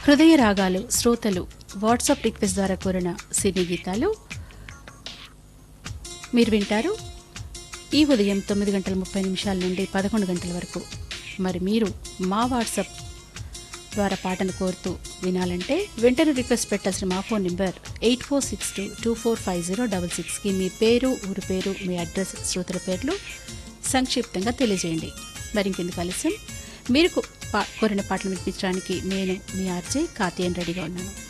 హృదయ రాగాలు శ్రోతలు వాట్సాప్ రిక్వెస్ట్ ద్వారా కోరిన సినీ గీతాలు మీరు వింటారు ఈ ఉదయం తొమ్మిది గంటల ముప్పై నిమిషాల నుండి పదకొండు గంటల వరకు మరి మీరు మా వాట్సాప్ ద్వారా పాటను కోరుతూ వినాలంటే వెంటనే రిక్వెస్ట్ పెట్టాల్సిన మా phone number eight four six two two four five zero double సిక్స్కి మీ పేరు ఊరి పేరు మీ అడ్రస్ శ్రోతల పేర్లు సంక్షిప్తంగా తెలియజేయండి మరి ఇంకెందుకు ఆలస్యం మీరు కో- పా- కోరిన పాటలు వినిపించడానికి నేను మీ ఆర్జే కార్తీయన్ రెడీగా ఉన్నాను